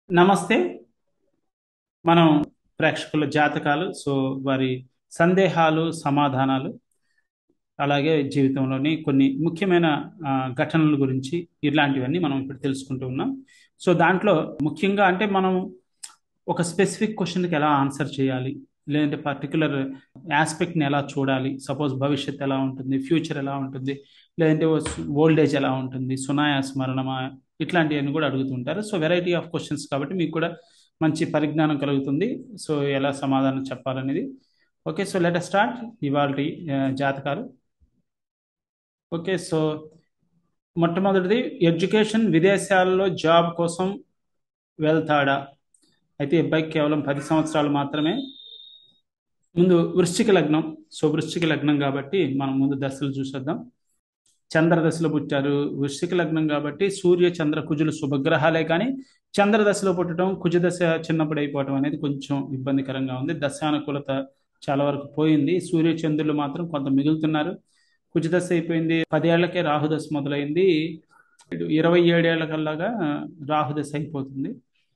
నమస్తే మనం ప్రేక్షకుల జాతకాలు సో వారి సందేహాలు సమాధానాలు అలాగే జీవితంలోని కొన్ని ముఖ్యమైన ఆ, ఘటనల గురించి ఇట్లాంటివన్నీ మనం ఇప్పుడు తెలుసుకుంటూ ఉన్నాం సో దాంట్లో ముఖ్యంగా అంటే మనం ఒక స్పెసిఫిక్ క్వశ్చన్కి ఎలా ఆన్సర్ చేయాలి లేదంటే పర్టికులర్ ఆస్పెక్ట్ని ఎలా చూడాలి సపోజ్ భవిష్యత్ ఎలా ఉంటుంది ఫ్యూచర్ ఎలా ఉంటుంది లేదంటే ఓల్డ్ ఏజ్ ఎలా ఉంటుంది సునాయాస మరణమా ఇట్లాంటివన్నీ కూడా అడుగుతుంటారు సో వెరైటీ ఆఫ్ క్వశ్చన్స్ కాబట్టి మీకు కూడా మంచి పరిజ్ఞానం కలుగుతుంది సో ఎలా సమాధానం చెప్పాలనేది ఓకే సో లెట్ స్టార్ట్ ఇవాళ జాతకాలు ఓకే సో మొట్టమొదటిది ఎడ్యుకేషన్ విదేశాల్లో జాబ్ కోసం వెళ్తాడా అయితే ఈ అబ్బాయికి కేవలం పది సంవత్సరాలు మాత్రమే ముందు వృశ్చిక లగ్నం సో వృశ్చిక లగ్నం కాబట్టి మనం ముందు దశలు చూసేద్దాం చంద్ర దశలో పుట్టారు వృశ్చిక లగ్నం కాబట్టి సూర్య చంద్ర కుజులు శుభగ్రహాలే కానీ చంద్ర దశలో పుట్టడం కుజ దశ చిన్నప్పుడు అయిపోవడం అనేది కొంచెం ఇబ్బందికరంగా ఉంది దశానుకూలత చాలా వరకు పోయింది సూర్య చంద్రులు మాత్రం కొంత మిగులుతున్నారు కుజ దశ అయిపోయింది పదేళ్లకే రాహుదశ మొదలైంది ఇరవై ఏడేళ్ల కల్లాగా రాహుదశ అయిపోతుంది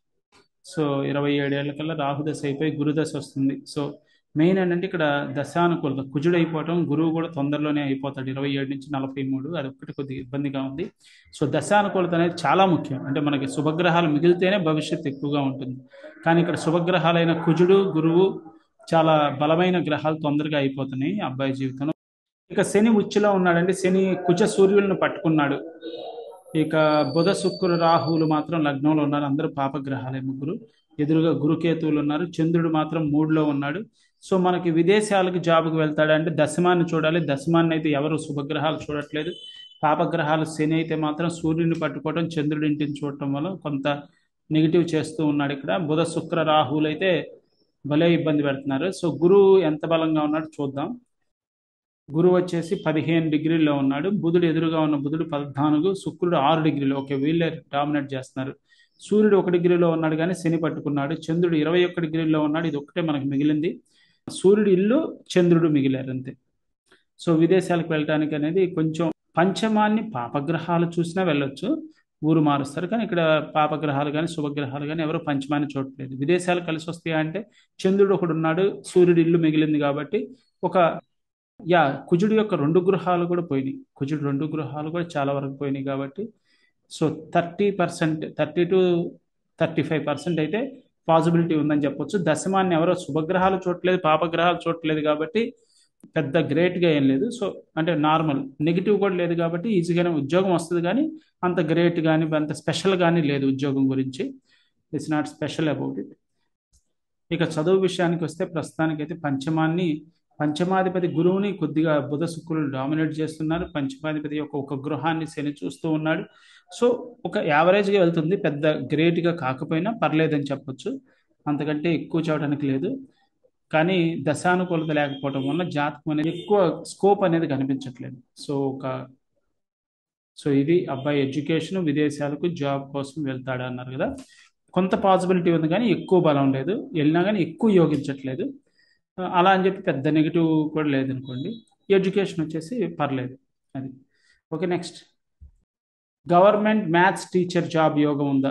సో ఇరవై ఏడేళ్ల కల్లా రాహుదశ అయిపోయి గురుదశ వస్తుంది సో మెయిన్ ఏంటంటే ఇక్కడ దశానుకూలత కుజుడు అయిపోవటం గురువు కూడా తొందరలోనే అయిపోతాడు ఇరవై ఏడు నుంచి నలభై మూడు అది ఒక్కటి కొద్దిగా ఇబ్బందిగా ఉంది సో దశానుకూలత అనేది చాలా ముఖ్యం అంటే మనకి శుభగ్రహాలు మిగిలితేనే భవిష్యత్తు ఎక్కువగా ఉంటుంది కానీ ఇక్కడ శుభగ్రహాలైన కుజుడు గురువు చాలా బలమైన గ్రహాలు తొందరగా అయిపోతున్నాయి అబ్బాయి జీవితంలో ఇక శని ఉచ్చులో ఉన్నాడండి శని కుజ సూర్యులను పట్టుకున్నాడు ఇక బుధ శుక్ర రాహువులు మాత్రం లగ్నంలో ఉన్నారు అందరూ పాపగ్రహాలే ముగ్గురు ఎదురుగా గురుకేతువులు ఉన్నారు చంద్రుడు మాత్రం మూడులో ఉన్నాడు సో మనకి విదేశాలకు జాబ్కి వెళ్తాడు అంటే దశమాన్ని చూడాలి దశమాన్ని అయితే ఎవరు శుభగ్రహాలు చూడట్లేదు పాపగ్రహాలు శని అయితే మాత్రం సూర్యుని పట్టుకోవడం చంద్రుడి ఇంటిని చూడటం వల్ల కొంత నెగిటివ్ చేస్తూ ఉన్నాడు ఇక్కడ బుధ శుక్ర రాహువులు అయితే భలే ఇబ్బంది పెడుతున్నారు సో గురువు ఎంత బలంగా ఉన్నాడు చూద్దాం గురువు వచ్చేసి పదిహేను డిగ్రీల్లో ఉన్నాడు బుధుడు ఎదురుగా ఉన్న బుధుడు పద్నాలుగు శుక్రుడు ఆరు డిగ్రీలు ఓకే వీళ్ళే డామినేట్ చేస్తున్నారు సూర్యుడు ఒక డిగ్రీలో ఉన్నాడు కానీ శని పట్టుకున్నాడు చంద్రుడు ఇరవై ఒక్క డిగ్రీలో ఉన్నాడు ఇది ఒక్కటే మనకు మిగిలింది సూర్యుడు ఇల్లు చంద్రుడు మిగిలారు అంతే సో విదేశాలకు వెళ్ళడానికి అనేది కొంచెం పంచమాన్ని పాపగ్రహాలు చూసినా వెళ్ళొచ్చు ఊరు మారుస్తారు కానీ ఇక్కడ పాపగ్రహాలు కానీ శుభగ్రహాలు కానీ ఎవరు పంచమాన్ని చూడట్లేదు విదేశాలు కలిసి వస్తాయా అంటే చంద్రుడు ఒకడు ఉన్నాడు సూర్యుడు ఇల్లు మిగిలింది కాబట్టి ఒక యా కుజుడు యొక్క రెండు గృహాలు కూడా పోయినాయి కుజుడు రెండు గృహాలు కూడా చాలా వరకు పోయినాయి కాబట్టి so thirty percent thirty two thirty five percent అయితే పాసిబిలిటీ ఉందని చెప్పొచ్చు దశమాన్ని ఎవరో శుభగ్రహాలు చూడట్లేదు పాపగ్రహాలు చూడట్లేదు కాబట్టి పెద్ద గ్రేట్గా ఏం లేదు సో అంటే నార్మల్ నెగిటివ్ కూడా లేదు కాబట్టి ఈజీగానే ఉద్యోగం వస్తుంది కానీ అంత గ్రేట్ కానీ అంత స్పెషల్ కానీ లేదు ఉద్యోగం గురించి it's not special about it ఇక చదువు విషయానికి వస్తే ప్రస్తుతానికైతే పంచమాన్ని పంచమాధిపతి గురువుని కొద్దిగా బుధ శుక్రులు డామినేట్ చేస్తున్నారు పంచమాధిపతి యొక్క ఒక గృహాన్ని శని చూస్తూ ఉన్నాడు సో ఒక యావరేజ్గా వెళ్తుంది పెద్ద గ్రేట్గా కాకపోయినా పర్లేదని చెప్పొచ్చు అంతకంటే ఎక్కువ చూడడానికి లేదు కానీ దశానుకూలత లేకపోవడం వల్ల జాతకం అనేది ఎక్కువ స్కోప్ అనేది కనిపించట్లేదు సో ఒక సో ఇది అబ్బాయి ఎడ్యుకేషన్ విదేశాలకు జాబ్ కోసం వెళ్తాడు అన్నారు కదా కొంత పాసిబిలిటీ ఉంది కానీ ఎక్కువ బలం లేదు వెళ్ళినా కానీ ఎక్కువ యోగించట్లేదు అలా అని చెప్పి పెద్ద నెగిటివ్ కూడా లేదనుకోండి ఎడ్యుకేషన్ వచ్చేసి పర్లేదు అది okay next government maths teacher job యోగం ఉందా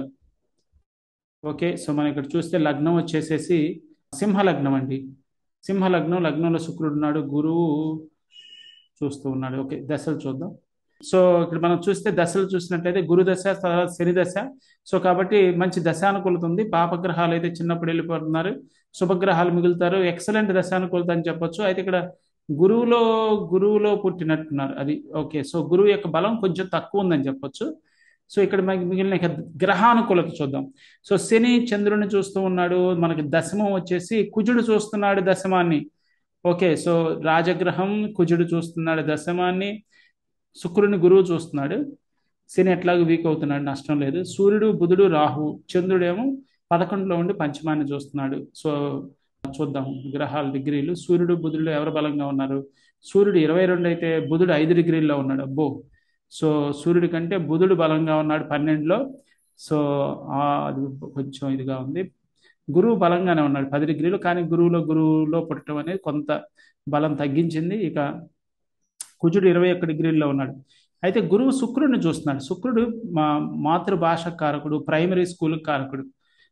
ఓకే సో మనం ఇక్కడ చూస్తే లగ్నం వచ్చేసేసి సింహ లగ్నం అండి సింహ లగ్నం లగ్నంలో శుక్రుడు ఉన్నాడు గురువు చూస్తూ ఉన్నాడు ఓకే దశలు చూద్దాం సో ఇక్కడ మనం చూస్తే దశలు చూసినట్లయితే గురు దశ తర్వాత శని దశ సో కాబట్టి మంచి దశానుకూలత ఉంది పాపగ్రహాలు అయితే చిన్నప్పుడు వెళ్ళిపోతున్నారు శుభగ్రహాలు మిగులుతారు ఎక్సలెంట్ దశానుకూలత అని చెప్పొచ్చు అయితే ఇక్కడ గురువులో గురువులో పుట్టినట్టున్నారు అది ఓకే సో గురువు యొక్క బలం కొంచెం తక్కువ ఉందని చెప్పొచ్చు సో ఇక్కడ మనకి మిగిలిన ఇక గ్రహానుకూలత చూద్దాం సో శని చంద్రుని చూస్తూ ఉన్నాడు మనకి దశమం వచ్చేసి కుజుడు చూస్తున్నాడు దశమాన్ని ఓకే సో రాజగ్రహం కుజుడు చూస్తున్నాడు దశమాన్ని శుక్రుని గురువు చూస్తున్నాడు శని ఎట్లాగో వీక్ అవుతున్నాడు నష్టం లేదు సూర్యుడు బుధుడు రాహు చంద్రుడేమో పదకొండులో ఉండి పంచమాన్ని చూస్తున్నాడు సో చూద్దాం గ్రహాల డిగ్రీలు సూర్యుడు బుధుడు ఎవరు బలంగా ఉన్నారు సూర్యుడు ఇరవై రెండు అయితే బుధుడు ఐదు డిగ్రీల్లో ఉన్నాడు అబ్బో సో సూర్యుడి కంటే బుధుడు బలంగా ఉన్నాడు పన్నెండులో సో అది కొంచెం ఇదిగా ఉంది గురువు బలంగానే ఉన్నాడు పది డిగ్రీలు కానీ గురువులో గురువులో పుట్టడం అనేది కొంత బలం తగ్గించింది ఇక కుజుడు ఇరవై ఒక్క డిగ్రీల్లో ఉన్నాడు అయితే గురువు శుక్రుడిని చూస్తున్నాడు శుక్రుడు మా మాతృభాష కారకుడు ప్రైమరీ స్కూల్ కారకుడు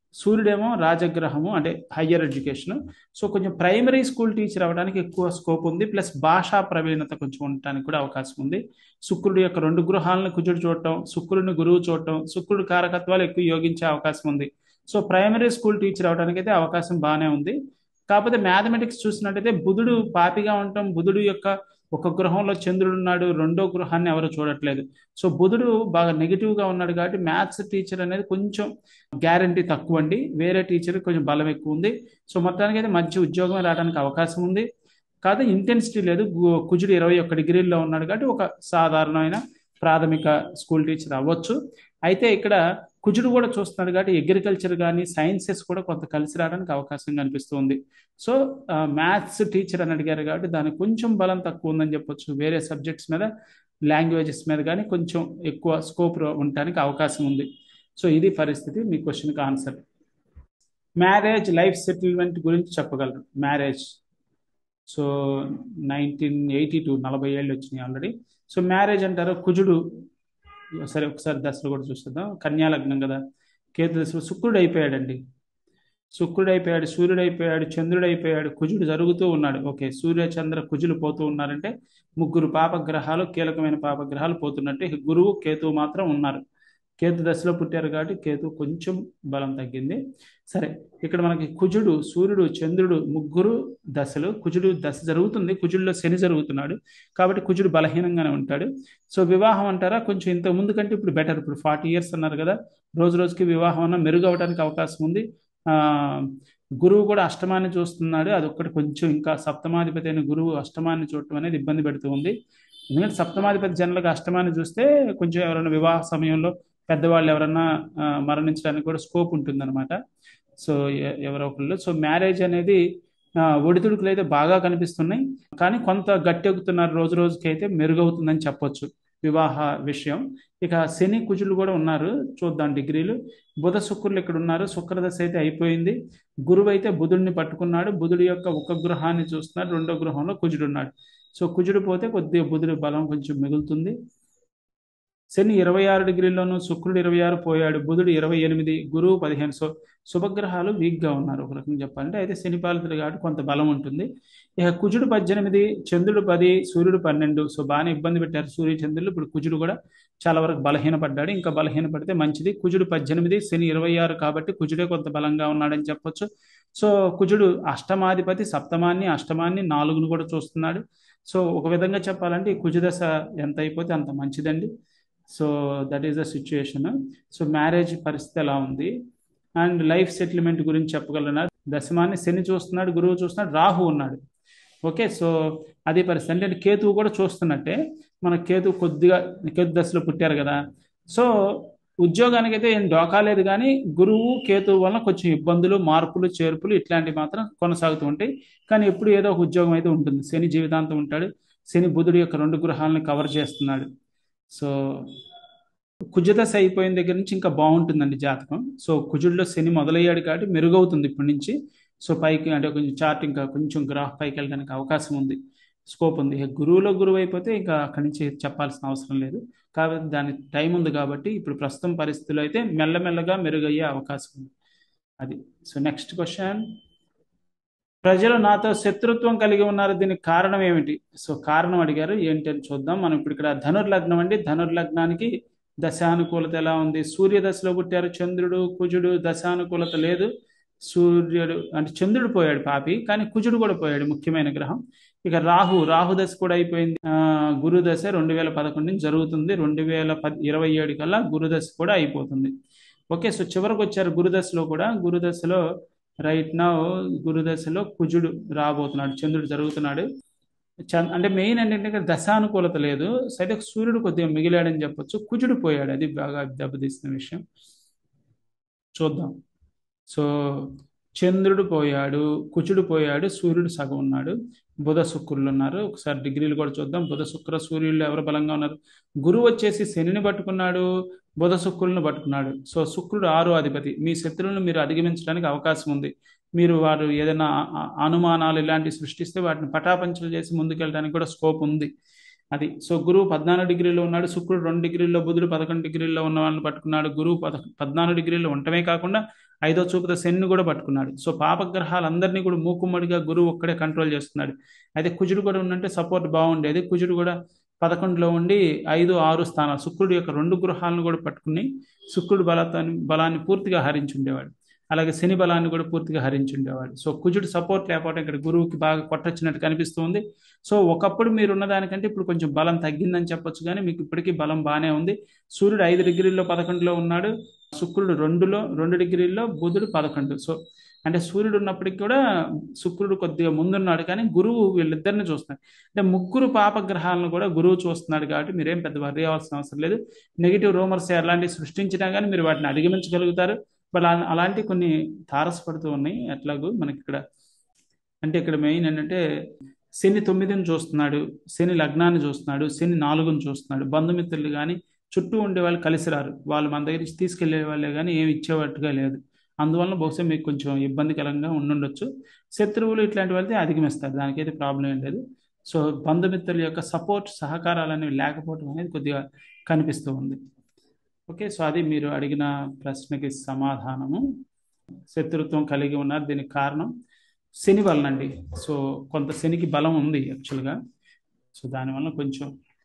సూర్యుడేమో రాజగ్రహము అంటే హయ్యర్ ఎడ్యుకేషన్ సో కొంచెం ప్రైమరీ స్కూల్ టీచర్ అవ్వడానికి ఎక్కువ స్కోప్ ఉంది ప్లస్ భాషా ప్రవీణత కొంచెం ఉండటానికి కూడా అవకాశం ఉంది శుక్రుడి యొక్క రెండు గృహాలను కుజుడు చూడటం శుక్రుడిని గురువు చూడటం శుక్రుడి కారకత్వాలు ఎక్కువ యోగించే అవకాశం ఉంది సో ప్రైమరీ స్కూల్ టీచర్ అవడానికి అయితే అవకాశం బాగానే ఉంది కాకపోతే మ్యాథమెటిక్స్ చూసినట్టయితే బుధుడు పాపిగా ఉండటం బుధుడు యొక్క ఒక గృహంలో చంద్రుడు ఉన్నాడు రెండో గృహాన్ని ఎవరు చూడట్లేదు సో బుధుడు బాగా నెగిటివ్గా ఉన్నాడు కాబట్టి మ్యాథ్స్ టీచర్ అనేది కొంచెం గ్యారంటీ తక్కువ అండి వేరే టీచర్ కొంచెం బలం ఎక్కువ ఉంది సో మొత్తానికి అయితే మంచి ఉద్యోగం రావడానికి అవకాశం ఉంది కాదు ఇంటెన్సిటీ లేదు గు- కుజుడు ఇరవై ఒక్క డిగ్రీల్లో ఉన్నాడు కాబట్టి ఒక సాధారణమైన ప్రాథమిక స్కూల్ టీచర్ అవ్వచ్చు అయితే ఇక్కడ కుజుడు కూడా చూస్తున్నాడు కాబట్టి అగ్రికల్చర్ కానీ సైన్సెస్ కూడా కొంత కలిసి రావడానికి అవకాశం కనిపిస్తుంది సో మ్యాథ్స్ టీచర్ అని అడిగారు కాబట్టి దానికి కొంచెం బలం తక్కువ ఉందని చెప్పొచ్చు వేరే సబ్జెక్ట్స్ మీద లాంగ్వేజెస్ మీద కానీ కొంచెం ఎక్కువ స్కోప్ ఉండటానికి అవకాశం ఉంది సో ఇది పరిస్థితి మీ క్వశ్చన్కి ఆన్సర్ మ్యారేజ్ లైఫ్ సెటిల్మెంట్ గురించి చెప్పగలరు marriage so nineteen eighty two నలభై ఏళ్ళు వచ్చినాయి ఆల్రెడీ సో మ్యారేజ్ అంటారు కుజుడు సరే ఒకసారి దశలు కూడా చూస్తుందాం కన్యా లగ్నం కదా కేతు దశలో శుక్రుడు అయిపోయాడండి శుక్రుడు అయిపోయాడు సూర్యుడు అయిపోయాడు చంద్రుడు అయిపోయాడు కుజుడు జరుగుతూ ఉన్నాడు ఓకే సూర్య చంద్ర కుజులు పోతూ ఉన్నారంటే ముగ్గురు పాపగ్రహాలు కీలకమైన పాపగ్రహాలు పోతున్నట్టు ఇక గురువు కేతువు మాత్రం ఉన్నారు కేతు దశలో పుట్టారు కాబట్టి కేతు కొంచెం బలం తగ్గింది సరే ఇక్కడ మనకి కుజుడు సూర్యుడు చంద్రుడు ముగ్గురు దశలు కుజుడు దశ జరుగుతుంది కుజుడిలో శని జరుగుతున్నాడు కాబట్టి కుజుడు బలహీనంగానే ఉంటాడు సో వివాహం అంటారా కొంచెం ఇంత ముందు కంటే ఇప్పుడు బెటర్ ఇప్పుడు ఫార్టీ ఇయర్స్ అన్నారు కదా రోజు రోజుకి వివాహం అన్న మెరుగు అవడానికి అవకాశం ఉంది ఆ గురువు కూడా అష్టమాన్ని చూస్తున్నాడు అదొక్కటి కొంచెం ఇంకా సప్తమాధిపతి అయిన గురువు అష్టమాన్ని చూడటం అనేది ఇబ్బంది పెడుతూ ఉంది ఎందుకంటే సప్తమాధిపతి జనరల్గా అష్టమాన్ని చూస్తే కొంచెం ఎవరైనా వివాహ సమయంలో పెద్దవాళ్ళు ఎవరన్నా ఆ, మరణించడానికి కూడా స్కోప్ ఉంటుందన్నమాట సో ఎ- ఎవరో ఒకళ్ళు సో మ్యారేజ్ అనేది ఆ, ఒడిదుడుకులు అయితే బాగా కనిపిస్తున్నాయి కానీ కొంత గట్టెక్కుతున్నారు రోజు రోజుకి అయితే మెరుగవుతుందని చెప్పొచ్చు వివాహ విషయం ఇక శని కుజులు కూడా ఉన్నారు చూద్దాం డిగ్రీలు బుధ శుక్రులు ఇక్కడ ఉన్నారు శుక్రదశ అయితే అయిపోయింది గురువు అయితే బుధుడిని పట్టుకున్నాడు బుధుడి యొక్క ఒక గృహాన్ని చూస్తున్నాడు రెండో గృహంలో కుజుడు ఉన్నాడు సో కుజుడు పోతే కొద్దిగా బుధుడి బలం కొంచెం మిగులుతుంది శని ఇరవై ఆరు డిగ్రీల్లోనూ శుక్రుడు ఇరవై ఆరు పోయాడు బుధుడు ఇరవై ఎనిమిది గురువు పదిహేను సో శుభగ్రహాలు వీక్గా ఉన్నారు ఒక రకంగా చెప్పాలంటే అయితే శని పాలితులు కాబట్టి కొంత బలం ఉంటుంది ఇక కుజుడు పద్దెనిమిది చంద్రుడు పది సూర్యుడు పన్నెండు సో బాగానే ఇబ్బంది పెట్టారు సూర్య చంద్రులు ఇప్పుడు కుజుడు కూడా చాలా వరకు బలహీనపడ్డాడు ఇంకా బలహీనపడితే మంచిది కుజుడు పద్దెనిమిది శని ఇరవై ఆరు కాబట్టి కుజుడే కొంత బలంగా ఉన్నాడని చెప్పొచ్చు సో కుజుడు అష్టమాధిపతి సప్తమాన్ని అష్టమాన్ని నాలుగును కూడా చూస్తున్నాడు సో ఒక విధంగా చెప్పాలంటే ఈ కుజదశ ఎంత అయిపోతే అంత మంచిదండి so that is the situation so marriage పరిస్థితి ఎలా ఉంది అండ్ లైఫ్ సెటిల్మెంట్ గురించి చెప్పగలనా దశమాన్ని శని చూస్తున్నాడు గురువు చూస్తున్నాడు రాహు ఉన్నాడు ఓకే సో అది పరిస్థితి అంటే కేతువు కూడా చూస్తున్నట్టే మన కేతు కొద్దిగా కేతు దశలో పుట్టారు కదా సో ఉద్యోగానికి అయితే ఏం డోకా లేదు కానీ గురువు కేతువు వలన కొంచెం ఇబ్బందులు మార్పులు చేర్పులు ఇట్లాంటివి మాత్రం కొనసాగుతూ ఉంటాయి కానీ ఎప్పుడు ఏదో ఒక ఉద్యోగం అయితే ఉంటుంది శని జీవితాంతం ఉంటాడు శని బుధుడి యొక్క రెండు గృహాలను కవర్ చేస్తున్నాడు సో కుజదశ అయిపోయిన దగ్గర నుంచి ఇంకా బాగుంటుందండి జాతకం సో కుజుడిలో శని మొదలయ్యాడు కాబట్టి మెరుగవుతుంది ఇప్పటి నుంచి సో పైకి అంటే కొంచెం చార్ట్ ఇంకా కొంచెం గ్రాఫ్ పైకి వెళ్ళడానికి అవకాశం ఉంది స్కోప్ ఉంది ఇక గురువులో గురువు అయిపోతే ఇంకా అక్కడి నుంచి చెప్పాల్సిన అవసరం లేదు కాబట్టి దాని టైం ఉంది కాబట్టి ఇప్పుడు ప్రస్తుతం పరిస్థితుల్లో అయితే మెల్లమెల్లగా మెరుగయ్యే అవకాశం ఉంది అది సో నెక్స్ట్ క్వశ్చన్ ప్రజలు నాతో శత్రుత్వం కలిగి ఉన్నారు దీనికి కారణం ఏమిటి సో కారణం అడిగారు ఏంటి అని చూద్దాం మనం ఇప్పుడు ఇక్కడ ధనుర్లగ్నం అండి ధనుర్లగ్నానికి దశానుకూలత ఎలా ఉంది సూర్య దశలో పుట్టారు చంద్రుడు కుజుడు దశానుకూలత లేదు సూర్యుడు అంటే చంద్రుడు పోయాడు పాపి కానీ కుజుడు కూడా పోయాడు ముఖ్యమైన గ్రహం ఇక రాహు రాహు దశ కూడా అయిపోయింది ఆ, గురు దశ రెండు వేల పదకొండు నుంచి జరుగుతుంది రెండు వేల పది ఇరవై ఏడు కల్లా గురు దశ కూడా అయిపోతుంది ఓకే సో చివరికి వచ్చారు గురుదశలో కూడా గురుదశలో రైట్ నా గురుదశలో కుజుడు రాబోతున్నాడు చంద్రుడు జరుగుతున్నాడు చంద్ అంటే మెయిన్ ఏంటంటే ఇక్కడ దశానుకూలత లేదు సైతే సూర్యుడు కొద్దిగా మిగిలాడని చెప్పొచ్చు కుజుడు పోయాడు అది బాగా దెబ్బతీస్తున్న విషయం చూద్దాం సో చంద్రుడు పోయాడు కుజుడు పోయాడు సూర్యుడు సగం ఉన్నాడు బుధ శుక్రులు ఉన్నారు ఒకసారి డిగ్రీలు కూడా చూద్దాం బుధ శుక్ర సూర్యులు ఎవరు బలంగా ఉన్నారు గురువు వచ్చేసి శనిని పట్టుకున్నాడు బుధ శుక్రులను పట్టుకున్నాడు సో శుక్రుడు ఆరో అధిపతి మీ శత్రువులను మీరు అధిగమించడానికి అవకాశం ఉంది మీరు వారు ఏదైనా అ- అ- అనుమానాలు ఇలాంటివి సృష్టిస్తే వాటిని పటాపంచలు చేసి ముందుకెళ్ళడానికి కూడా స్కోప్ ఉంది అది సో గురువు పద్నాలుగు డిగ్రీలో ఉన్నాడు శుక్రుడు రెండు డిగ్రీల్లో బుధుడు పదకొండు డిగ్రీల్లో ఉన్న వాళ్ళని పట్టుకున్నాడు గురువు పద పద్నాలుగు డిగ్రీల్లో ఉండటమే కాకుండా ఐదో చూపుతో శని కూడా పట్టుకున్నాడు సో పాపగ్రహాలందరినీ కూడా మూకుమ్మడిగా గురువు ఒక్కడే కంట్రోల్ చేస్తున్నాడు అయితే కుజుడు కూడా ఉన్నంటే సపోర్ట్ బాగుండేది కుజుడు కూడా పదకొండులో ఉండి ఐదు ఆరు స్థానాలు శుక్రుడు యొక్క రెండు గృహాలను కూడా పట్టుకుని శుక్రుడు బలతాన్ని బలాన్ని పూర్తిగా హరించి ఉండేవాడు అలాగే శని బలాన్ని కూడా పూర్తిగా హరించి ఉండేవాడు సో కుజుడు సపోర్ట్ లేకపోవడం ఇక్కడ గురువుకి బాగా కొట్టొచ్చినట్టు కనిపిస్తుంది సో ఒకప్పుడు మీరు ఉన్నదానికంటే ఇప్పుడు కొంచెం బలం తగ్గిందని చెప్పొచ్చు కానీ మీకు ఇప్పటికీ బలం బాగానే ఉంది సూర్యుడు ఐదు డిగ్రీల్లో పదకొండులో ఉన్నాడు శుక్రుడు రెండులో రెండు డిగ్రీల్లో బుధుడు పదకొండు సో అంటే సూర్యుడు ఉన్నప్పటికీ కూడా శుక్రుడు కొద్దిగా ముందున్నాడు కానీ గురువు వీళ్ళిద్దరిని చూస్తున్నాడు అంటే ముగ్గురు పాపగ్రహాలను కూడా గురువు చూస్తున్నాడు కాబట్టి మీరేం పెద్ద వర్రీ అవ్వాల్సిన అవసరం లేదు నెగిటివ్ రూమర్స్ అలాంటివి సృష్టించినా కానీ మీరు వాటిని అధిగమించగలుగుతారు బట్ అలాంటి కొన్ని తారసపడుతూ ఉన్నాయి అట్లాగూ మనకి ఇక్కడ అంటే ఇక్కడ మెయిన్ ఏంటంటే శని తొమ్మిదిని చూస్తున్నాడు శని లగ్నాన్ని చూస్తున్నాడు శని నాలుగుని చూస్తున్నాడు బంధుమిత్రులు కానీ చుట్టూ ఉండే వాళ్ళు కలిసి రారు వాళ్ళు మన దగ్గర నుంచి తీసుకెళ్లే వాళ్ళే కానీ ఏమి ఇచ్చేటట్టుగా లేదు అందువలన బహుశా మీకు కొంచెం ఇబ్బందికరంగా ఉండుండొచ్చు శత్రువులు ఇట్లాంటి వాళ్ళకి అధిగమిస్తారు దానికైతే ప్రాబ్లం ఏం లేదు సో బంధుమిత్రుల యొక్క సపోర్ట్ సహకారాలు అనేవి లేకపోవడం అనేది కొద్దిగా కనిపిస్తూ ఉంది ఓకే సో అది మీరు అడిగిన ప్రశ్నకి సమాధానము శత్రుత్వం కలిగి ఉన్నారు దీనికి కారణం శని వలనండి సో కొంత శనికి బలం ఉంది యాక్చువల్గా సో దానివల్ల కొంచెం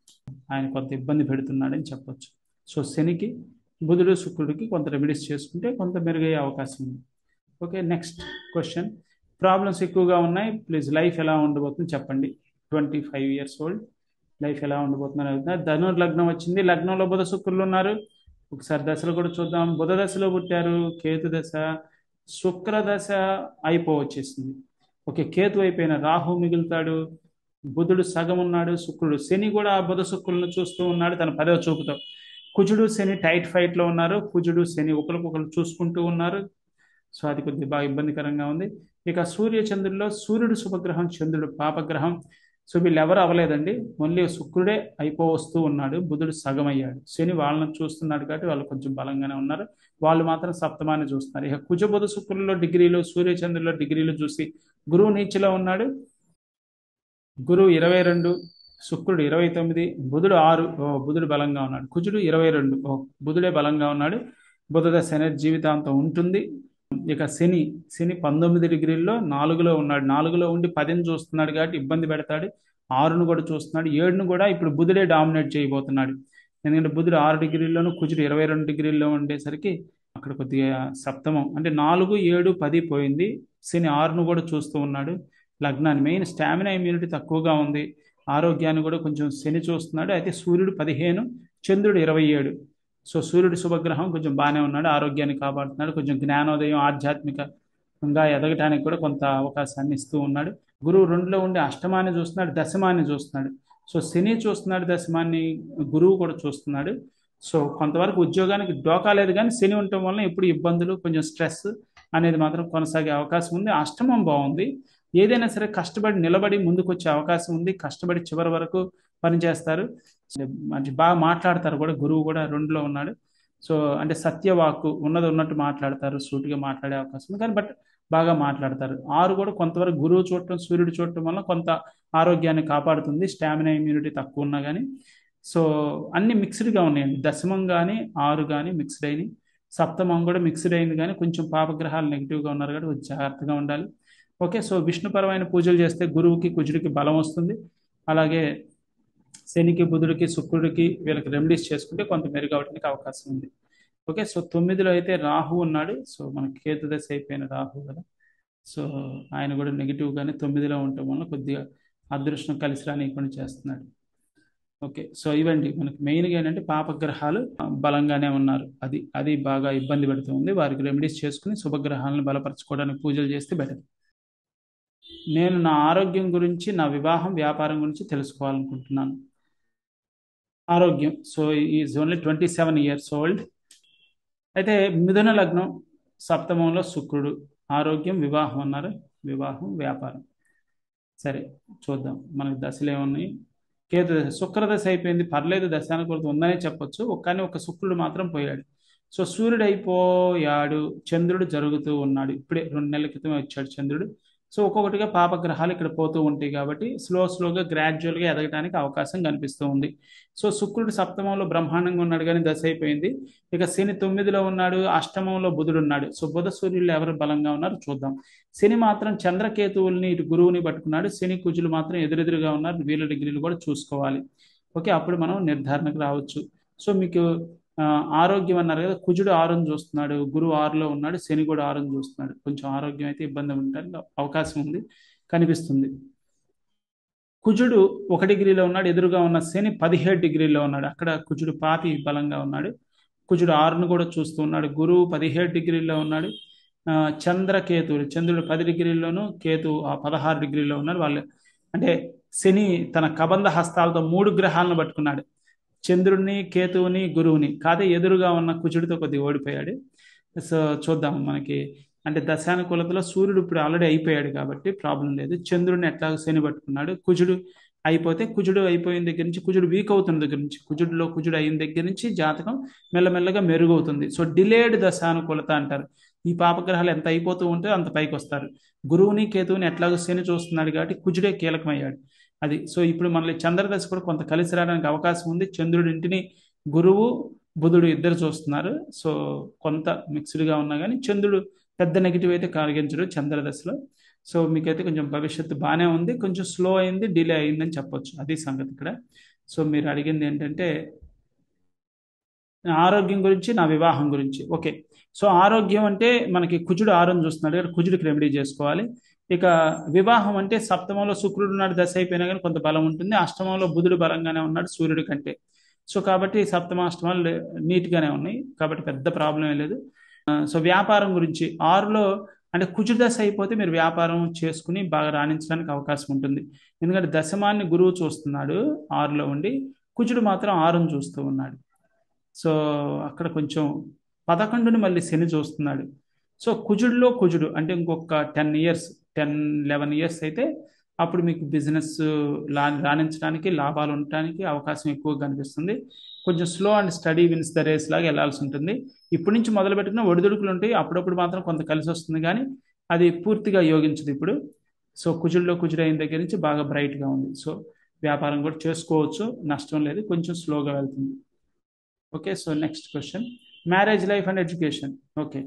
ఆయన కొంత ఇబ్బంది పెడుతున్నాడని చెప్పొచ్చు సో శనికి బుధుడు శుక్రుడికి కొంత రెమెడీస్ చేసుకుంటే కొంత మెరుగయ్యే అవకాశం ఉంది ఓకే నెక్స్ట్ క్వశ్చన్ ప్రాబ్లమ్స్ ఎక్కువగా ఉన్నాయి ప్లీజ్ లైఫ్ ఎలా ఉండబోతుంది చెప్పండి twenty five years old life ఎలా ఉండబోతుందని అడుగుతున్నారు ధనుర్ లగ్నం వచ్చింది లగ్నంలో బుధ శుక్రులు ఉన్నారు ఒకసారి దశలు కూడా చూద్దాం బుధ దశలో పుట్టారు కేతు దశ శుక్ర దశ అయిపో వచ్చేసింది ఓకే కేతు అయిపోయిన రాహు మిగులుతాడు బుధుడు సగం ఉన్నాడు శుక్రుడు శని కూడా బుధ శుక్రులను చూస్తూ ఉన్నాడు తన పదవ చూపుతో కుజుడు శని టైట్ ఫైట్ లో ఉన్నారు కుజుడు శని ఒకరికొకరు చూసుకుంటూ ఉన్నారు సో అది కొద్దిగా బాగా ఇబ్బందికరంగా ఉంది ఇక సూర్య చంద్రుల్లో సూర్యుడు శుభగ్రహం చంద్రుడు పాపగ్రహం సో వీళ్ళు ఎవరు అవ్వలేదండి ఓన్లీ శుక్రుడే అయిపో వస్తూ ఉన్నాడు బుధుడు సగం అయ్యాడు శని వాళ్ళని చూస్తున్నాడు కాబట్టి వాళ్ళు కొంచెం బలంగానే ఉన్నారు వాళ్ళు మాత్రం సప్తమాన్ని చూస్తున్నారు ఇక కుజ బుధ శుక్రుల్లో డిగ్రీలు సూర్య చంద్రుల్లో డిగ్రీలు చూసి గురువు నీచిలో ఉన్నాడు గురువు ఇరవై రెండు శుక్రుడు ఇరవై తొమ్మిది బుధుడు ఆరు ఓ బుధుడు బలంగా ఉన్నాడు కుజుడు ఇరవై రెండు ఓ బుధుడే బలంగా ఉన్నాడు బుధ దశ అనేది జీవితాంతం ఉంటుంది ఇక శని శని పంతొమ్మిది డిగ్రీల్లో నాలుగులో ఉన్నాడు నాలుగులో ఉండి పదిని చూస్తున్నాడు కాబట్టి ఇబ్బంది పెడతాడు ఆరును కూడా చూస్తున్నాడు ఏడును కూడా ఇప్పుడు బుధుడే డామినేట్ చేయబోతున్నాడు ఎందుకంటే బుధుడు ఆరు డిగ్రీల్లోనూ కుజుడు ఇరవై రెండు డిగ్రీల్లో ఉండేసరికి అక్కడ కొద్దిగా సప్తమం అంటే నాలుగు ఏడు పది పోయింది శని ఆరును కూడా చూస్తూ ఉన్నాడు లగ్నాన్ని మెయిన్ స్టామినా ఇమ్యూనిటీ తక్కువగా ఉంది ఆరోగ్యాన్ని కూడా కొంచెం శని చూస్తున్నాడు అయితే సూర్యుడు పదిహేను చంద్రుడు ఇరవై ఏడు సో సూర్యుడు శుభగ్రహం కొంచెం బాగానే ఉన్నాడు ఆరోగ్యాన్ని కాపాడుతున్నాడు కొంచెం జ్ఞానోదయం ఆధ్యాత్మికంగా ఎదగటానికి కూడా కొంత అవకాశాన్ని ఇస్తూ ఉన్నాడు గురువు రెండులో ఉండి అష్టమాన్ని చూస్తున్నాడు దశమాన్ని చూస్తున్నాడు సో శని చూస్తున్నాడు దశమాన్ని గురువు కూడా చూస్తున్నాడు సో కొంతవరకు ఉద్యోగానికి డోకా లేదు కానీ శని ఉండటం వల్ల ఎప్పుడు ఇబ్బందులు కొంచెం స్ట్రెస్ అనేది మాత్రం కొనసాగే అవకాశం ఉంది అష్టమం బాగుంది ఏదైనా సరే కష్టపడి నిలబడి ముందుకు వచ్చే అవకాశం ఉంది కష్టపడి చివరి వరకు పనిచేస్తారు మంచి బాగా మాట్లాడతారు కూడా గురువు కూడా రెండులో ఉన్నాడు సో అంటే సత్యవాక్కు ఉన్నది ఉన్నట్టు మాట్లాడతారు సూటిగా మాట్లాడే అవకాశం ఉంది కానీ బట్ బాగా మాట్లాడతారు ఆరు కూడా కొంతవరకు గురువు చూడటం సూర్యుడు చూడటం వల్ల కొంత ఆరోగ్యాన్ని కాపాడుతుంది స్టామినా ఇమ్యూనిటీ తక్కువ ఉన్నా కానీ సో అన్ని మిక్స్డ్గా ఉన్నాయండి దశమం కానీ ఆరు కానీ మిక్స్డ్ అయినాయి సప్తమం కూడా మిక్స్డ్ అయింది కానీ కొంచెం పాపగ్రహాలు నెగిటివ్గా ఉన్నారు కాబట్టి కొంచెం జాగ్రత్తగా ఉండాలి ఓకే సో విష్ణుపరమైన పూజలు చేస్తే గురువుకి కుజుడికి బలం వస్తుంది అలాగే శనికి బుధుడికి శుక్రుడికి వీళ్ళకి రెమెడీస్ చేసుకుంటే కొంత మెరుగవడానికి అవకాశం ఉంది ఓకే సో తొమ్మిదిలో అయితే రాహు ఉన్నాడు సో మనకి కేతు దశ అయిపోయిన రాహు కదా సో ఆయన కూడా నెగిటివ్గానే తొమ్మిదిలో ఉండటం వల్ల కొద్దిగా అదృష్టం కలిసి రానియకుండా చేస్తున్నాడు ఓకే సో ఇవండి మనకి మెయిన్గా ఏంటంటే పాపగ్రహాలు బలంగానే ఉన్నారు అది అది బాగా ఇబ్బంది పెడుతుంది వారికి రెమెడీస్ చేసుకుని శుభగ్రహాలను బలపరచుకోవడానికి పూజలు చేస్తే బెటర్ నేను నా ఆరోగ్యం గురించి నా వివాహం వ్యాపారం గురించి తెలుసుకోవాలనుకుంటున్నాను ఆరోగ్యం so is only twenty seven years old అయితే మిథున లగ్నం సప్తమంలో శుక్రుడు ఆరోగ్యం వివాహం అన్నారు వివాహం వ్యాపారం సరే చూద్దాం మనకి దశలు ఏమున్నాయి కేతు దశ శుక్రదశ అయిపోయింది పర్లేదు దశానుకూలత ఉందనే చెప్పొచ్చు కానీ ఒక శుక్రుడు మాత్రం పోయాడు సో సూర్యుడు అయిపోయాడు చంద్రుడు జరుగుతూ ఉన్నాడు ఇప్పుడే రెండు నెలల క్రితమే వచ్చాడు చంద్రుడు సో ఒక్కొక్కటిగా పాపగ్రహాలు ఇక్కడ పోతూ ఉంటాయి కాబట్టి స్లో స్లోగా గ్రాడ్యువల్గా ఎదగడానికి అవకాశం కనిపిస్తూ ఉంది సో శుక్రుడు సప్తమంలో బ్రహ్మాండంగా ఉన్నాడు కానీ దశ అయిపోయింది ఇక శని తొమ్మిదిలో ఉన్నాడు అష్టమంలో బుధుడు ఉన్నాడు సో బుధ సూర్యులు ఎవరు బలంగా ఉన్నారు చూద్దాం శని మాత్రం చంద్రకేతువుల్ని ఇటు గురువుని పట్టుకున్నాడు శని కుజులు మాత్రం ఎదురెదురుగా ఉన్నారు వీళ్ళ డిగ్రీలు కూడా చూసుకోవాలి ఓకే అప్పుడు మనం నిర్ధారణకు రావచ్చు సో మీకు ఆ, ఆరోగ్యం అన్నారు కదా కుజుడు ఆరుని చూస్తున్నాడు గురువు ఆరులో ఉన్నాడు శని కూడా ఆరుని చూస్తున్నాడు కొంచెం ఆరోగ్యం అయితే ఇబ్బంది ఉండడానికి అవకాశం ఉంది కనిపిస్తుంది కుజుడు ఒక డిగ్రీలో ఉన్నాడు ఎదురుగా ఉన్న శని పదిహేడు డిగ్రీలో ఉన్నాడు అక్కడ కుజుడు పాపి బలంగా ఉన్నాడు కుజుడు ఆరును కూడా చూస్తూ ఉన్నాడు గురువు పదిహేడు డిగ్రీలో ఉన్నాడు ఆ, చంద్రకేతువులు చంద్రుడు పది డిగ్రీల్లోను కేతు ఆ పదహారు డిగ్రీలో ఉన్నారు వాళ్ళు అంటే శని తన కబంధ హస్తాలతో మూడు గ్రహాలను పట్టుకున్నాడు చంద్రుడిని కేతువుని గురువుని కాదే ఎదురుగా ఉన్న కుజుడితో కొద్దిగా ఓడిపోయాడు సో చూద్దాం మనకి అంటే దశానుకూలతలో సూర్యుడు ఇప్పుడు ఆల్రెడీ అయిపోయాడు కాబట్టి ప్రాబ్లం లేదు చంద్రుడిని ఎట్లాగో శని పట్టుకున్నాడు కుజుడు అయిపోతే కుజుడు అయిపోయిన దగ్గర నుంచి కుజుడు వీక్ అవుతున్న దగ్గర నుంచి కుజుడులో కుజుడు అయిన దగ్గర నుంచి జాతకం మెల్లమెల్లగా మెరుగవుతుంది సో డిలేడ్ దశానుకూలత అంటారు ఈ పాపగ్రహాలు ఎంత అయిపోతూ ఉంటే అంత పైకి వస్తారు గురువుని కేతువుని ఎట్లాగో శని చూస్తున్నాడు కాబట్టి కుజుడే కీలకమయ్యాడు అది సో ఇప్పుడు మనకి చంద్రదశ కూడా కొంత కలిసి రావడానికి అవకాశం ఉంది చంద్రుడి ఇంటిని గురువు బుధుడు ఇద్దరు చూస్తున్నారు సో కొంత మిక్స్డ్గా ఉన్నా కానీ చంద్రుడు పెద్ద నెగిటివ్ అయితే కలిగించడు చంద్రదశలో సో మీకైతే కొంచెం భవిష్యత్తు బాగానే ఉంది కొంచెం స్లో అయింది డిలే అయిందని చెప్పొచ్చు అది సంగతి ఇక్కడ సో మీరు అడిగింది ఏంటంటే నా ఆరోగ్యం గురించి నా వివాహం గురించి ఓకే సో ఆరోగ్యం అంటే మనకి కుజుడు ఆరోగ్యం చూస్తున్నాడు ఇక్కడ కుజుడికి రెమెడీ చేసుకోవాలి ఇక వివాహం అంటే సప్తమంలో శుక్రుడు ఉన్నాడు దశ అయిపోయినా కానీ కొంత బలం ఉంటుంది అష్టమంలో బుధుడు బలంగానే ఉన్నాడు సూర్యుడి కంటే సో కాబట్టి సప్తమ అష్టమాలు లే- నీట్గానే ఉన్నాయి కాబట్టి పెద్ద ప్రాబ్లం ఏం లేదు ఆ, సో వ్యాపారం గురించి ఆరులో అంటే కుజుడు దశ అయిపోతే మీరు వ్యాపారం చేసుకుని బాగా రాణించడానికి అవకాశం ఉంటుంది ఎందుకంటే దశమాన్ని గురువు చూస్తున్నాడు ఆరులో ఉండి కుజుడు మాత్రం ఆరును చూస్తూ ఉన్నాడు సో అక్కడ కొంచెం పదకొండుని మళ్ళీ శని చూస్తున్నాడు సో కుజుడులో కుజుడు అంటే ఇంకొక ten years ten eleven years అయితే అప్పుడు మీకు బిజినెస్ లా రాణించడానికి లాభాలు ఉండటానికి అవకాశం ఎక్కువగా కనిపిస్తుంది కొంచెం slow and steady wins the race లాగా వెళ్ళాల్సి ఉంటుంది ఇప్పటి నుంచి మొదలు పెట్టుకున్న ఒడిదుడుకులు ఉంటాయి అప్పుడప్పుడు మాత్రం కొంత కలిసి వస్తుంది కానీ అది పూర్తిగా యోగించదు ఇప్పుడు సో కుజుడులో కుజుడు అయిన దగ్గర నుంచి బాగా బ్రైట్గా ఉంది సో వ్యాపారం కూడా చేసుకోవచ్చు నష్టం లేదు కొంచెం స్లోగా వెళ్తుంది okay so next question marriage life and education okay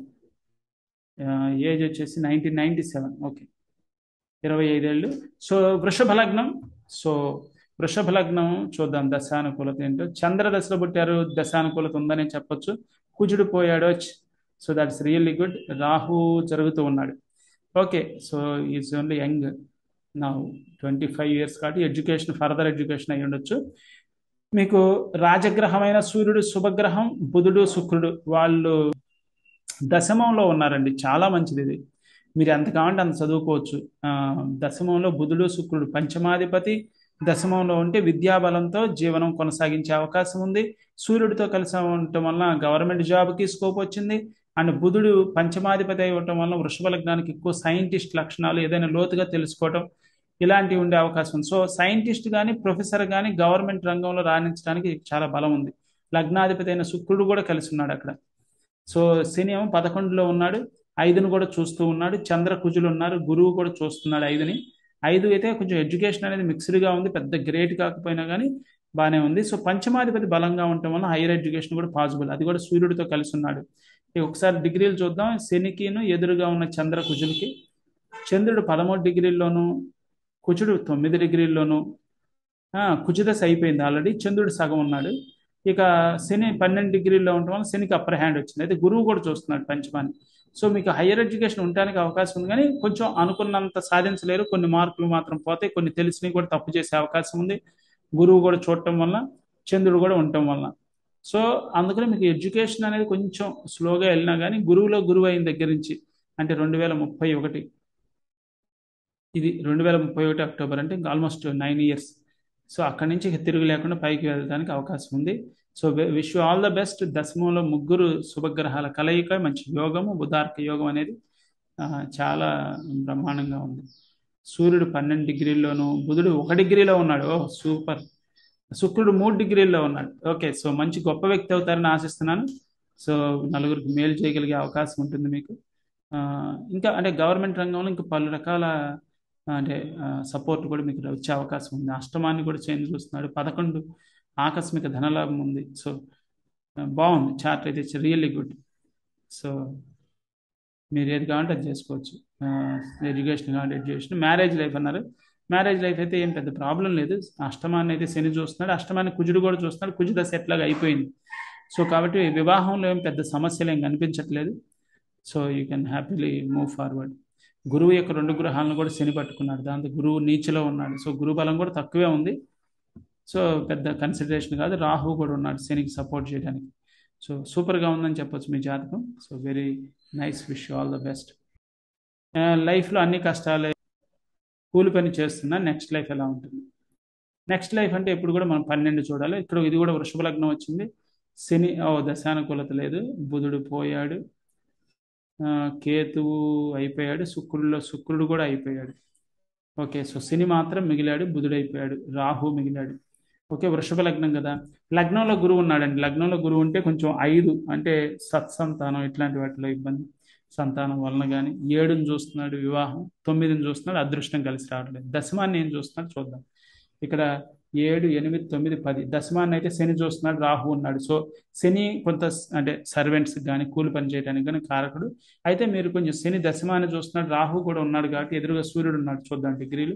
age వచ్చేసి నైన్టీన్ నైన్టీ సెవెన్ ఓకే ఇరవై ఐదేళ్ళు సో వృషభ లగ్నం సో వృషభ లగ్నం చూద్దాం దశానుకూలత ఏంటో చంద్ర దశలో పుట్టారు దశానుకూలత ఉందని చెప్పొచ్చు కుజుడు పోయాడు so that's really good Rahu జరుగుతూ ఉన్నాడు okay so is only young నా ట్వంటీ ఫైవ్ ఇయర్స్ కాబట్టి ఎడ్యుకేషన్ ఫర్దర్ ఎడ్యుకేషన్ అయ్యి ఉండొచ్చు మీకు రాజగ్రహమైన సూర్యుడు శుభగ్రహం బుధుడు శుక్రుడు వాళ్ళు దశమంలో ఉన్నారండి చాలా మంచిది ఇది మీరు ఎంత కావాలంటే అంత చదువుకోవచ్చు ఆ, దశమంలో బుధుడు శుక్రుడు పంచమాధిపతి దశమంలో ఉంటే విద్యాబలంతో జీవనం కొనసాగించే అవకాశం ఉంది సూర్యుడితో కలిసి ఉండటం వలన గవర్నమెంట్ జాబ్కి స్కోప్ వచ్చింది అండ్ బుధుడు పంచమాధిపతి అయి ఉండటం వలన వృషభ లగ్నానికి ఎక్కువ సైంటిస్ట్ లక్షణాలు ఏదైనా లోతుగా తెలుసుకోవటం ఇలాంటివి ఉండే అవకాశం ఉంది సో సైంటిస్ట్ కానీ ప్రొఫెసర్ కానీ గవర్నమెంట్ రంగంలో రాణించడానికి చాలా బలం ఉంది లగ్నాధిపతి అయిన శుక్రుడు కూడా కలిసి ఉన్నాడు అక్కడ సో శని ఏమో పదకొండులో ఉన్నాడు ఐదును కూడా చూస్తూ ఉన్నాడు చంద్ర కుజులు ఉన్నారు గురువు కూడా చూస్తున్నాడు ఐదుని ఐదు అయితే కొంచెం ఎడ్యుకేషన్ అనేది మిక్స్డ్గా ఉంది పెద్ద గ్రేట్ కాకపోయినా కానీ బాగానే ఉంది సో పంచమాధిపతి బలంగా ఉండటం వల్ల హైయర్ ఎడ్యుకేషన్ కూడా పాసిబుల్ అది కూడా సూర్యుడితో కలిసి ఉన్నాడు ఇక ఒకసారి డిగ్రీలు చూద్దాం శనికిను ఎదురుగా ఉన్న చంద్ర కుజులకి చంద్రుడు పదమూడు డిగ్రీల్లోను కుజుడు తొమ్మిది డిగ్రీల్లోను ఆ, కుజదశ అయిపోయింది ఆల్రెడీ చంద్రుడు సగం ఉన్నాడు ఇక శని పన్నెండు డిగ్రీల్లో ఉండటం వల్ల శనికి అప్పర్ హ్యాండ్ వచ్చింది అయితే గురువు కూడా చూస్తున్నాడు పంచమాన్ని సో మీకు హయ్యర్ ఎడ్యుకేషన్ ఉండడానికి అవకాశం ఉంది కానీ కొంచెం అనుకున్నంత సాధించలేరు కొన్ని మార్కులు మాత్రం పోతాయి కొన్ని తెలిసినవి కూడా తప్పు చేసే అవకాశం ఉంది గురువు కూడా చూడటం వల్ల చంద్రుడు కూడా ఉండటం వల్ల సో అందుకని మీకు ఎడ్యుకేషన్ అనేది కొంచెం స్లోగా వెళ్ళినా కానీ గురువులో గురువు అయిన దగ్గర నుంచి అంటే రెండు వేల ముప్పై ఒకటి ఇది రెండు వేల ముప్పై ఒకటి అక్టోబర్ అంటే ఇంకా ఆల్మోస్ట్ నైన్ ఇయర్స్ సో అక్కడి నుంచి ఇక తిరుగు లేకుండా పైకి వెళ్ళడానికి అవకాశం ఉంది so wish all the best దశమంలో ముగ్గురు శుభగ్రహాల కలయిక మంచి యోగము బుధార్క యోగం అనేది ఆ, చాలా బ్రహ్మాండంగా ఉంది సూర్యుడు పన్నెండు డిగ్రీల్లోను బుధుడు ఒక డిగ్రీలో ఉన్నాడు ఓ సూపర్ శుక్రుడు మూడు డిగ్రీల్లో ఉన్నాడు ఓకే సో మంచి గొప్ప వ్యక్తి అవుతారని ఆశిస్తున్నాను సో నలుగురికి మేలు చేయగలిగే అవకాశం ఉంటుంది మీకు ఆ, ఇంకా అంటే గవర్నమెంట్ రంగంలో ఇంకా పలు రకాల ఆ, అంటే సపోర్ట్ కూడా మీకు వచ్చే అవకాశం ఉంది అష్టమాన్ని కూడా చేంజ్ చూస్తున్నాడు పదకొండు ఆకస్మిక ధనలాభం ఉంది సో బాగుంది చార్ట్ అయితే ఇట్స్ రియల్లీ గుడ్ సో మీరు ఏది కావాలంటే అది చేసుకోవచ్చు ఎడ్యుకేషన్ కావాలంటే ఎడ్యుకేషన్ మ్యారేజ్ లైఫ్ అన్నారు మ్యారేజ్ లైఫ్ అయితే ఏం పెద్ద ప్రాబ్లం లేదు అష్టమాన్ని అయితే శని చూస్తున్నాడు అష్టమాన్ని కుజుడు కూడా చూస్తున్నాడు కుజు దశ ఎట్లాగా అయిపోయింది సో కాబట్టి వివాహంలో ఏం పెద్ద సమస్యలు ఏం కనిపించట్లేదు so you can happily move forward గురువు యొక్క రెండు గ్రహాలను కూడా శని పట్టుకున్నాడు దాంతో గురువు నీచలో ఉన్నాడు సో గురు బలం కూడా తక్కువే ఉంది సో పెద్ద కన్సిడరేషన్ కాదు రాహు కూడా ఉన్నాడు శనికి సపోర్ట్ చేయడానికి సో సూపర్గా ఉందని చెప్పొచ్చు మీ జాతకం so very nice wish all the best లైఫ్లో అన్ని కష్టాలే కూలి పని చేస్తున్నా నెక్స్ట్ లైఫ్ ఎలా ఉంటుంది నెక్స్ట్ లైఫ్ అంటే ఇప్పుడు కూడా మనం పన్నెండు చూడాలి ఇక్కడ ఇది కూడా వృషభ లగ్నం వచ్చింది శని ఓ దశానుకూలత లేదు బుధుడు పోయాడు ఆ, కేతువు అయిపోయాడు శుక్రుడిలో శుక్రుడు కూడా అయిపోయాడు ఓకే సో శని మాత్రం మిగిలాడు బుధుడు అయిపోయాడు రాహు మిగిలాడు ఓకే వృషభ లగ్నం కదా లగ్నంలో గురువు ఉన్నాడండి లగ్నంలో గురువు ఉంటే కొంచెం ఐదు అంటే సత్సంతానం ఇట్లాంటి వాటిలో ఇబ్బంది సంతానం వలన కానీ ఏడుని చూస్తున్నాడు వివాహం తొమ్మిదిని చూస్తున్నాడు అదృష్టం కలిసి రావట్లేదు దశమాన్ని ఏం చూస్తున్నాడు చూద్దాం ఇక్కడ ఏడు ఎనిమిది తొమ్మిది పది దశమాన్ని అయితే శని చూస్తున్నాడు రాహు ఉన్నాడు సో శని కొంత స్- అంటే సర్వెంట్స్ కానీ కూలి పని చేయడానికి కానీ కారకుడు అయితే మీరు కొంచెం శని దశమాన్ని చూస్తున్నాడు రాహు కూడా ఉన్నాడు కాబట్టి ఎదురుగా సూర్యుడు ఉన్నాడు చూద్దాం డిగ్రీలు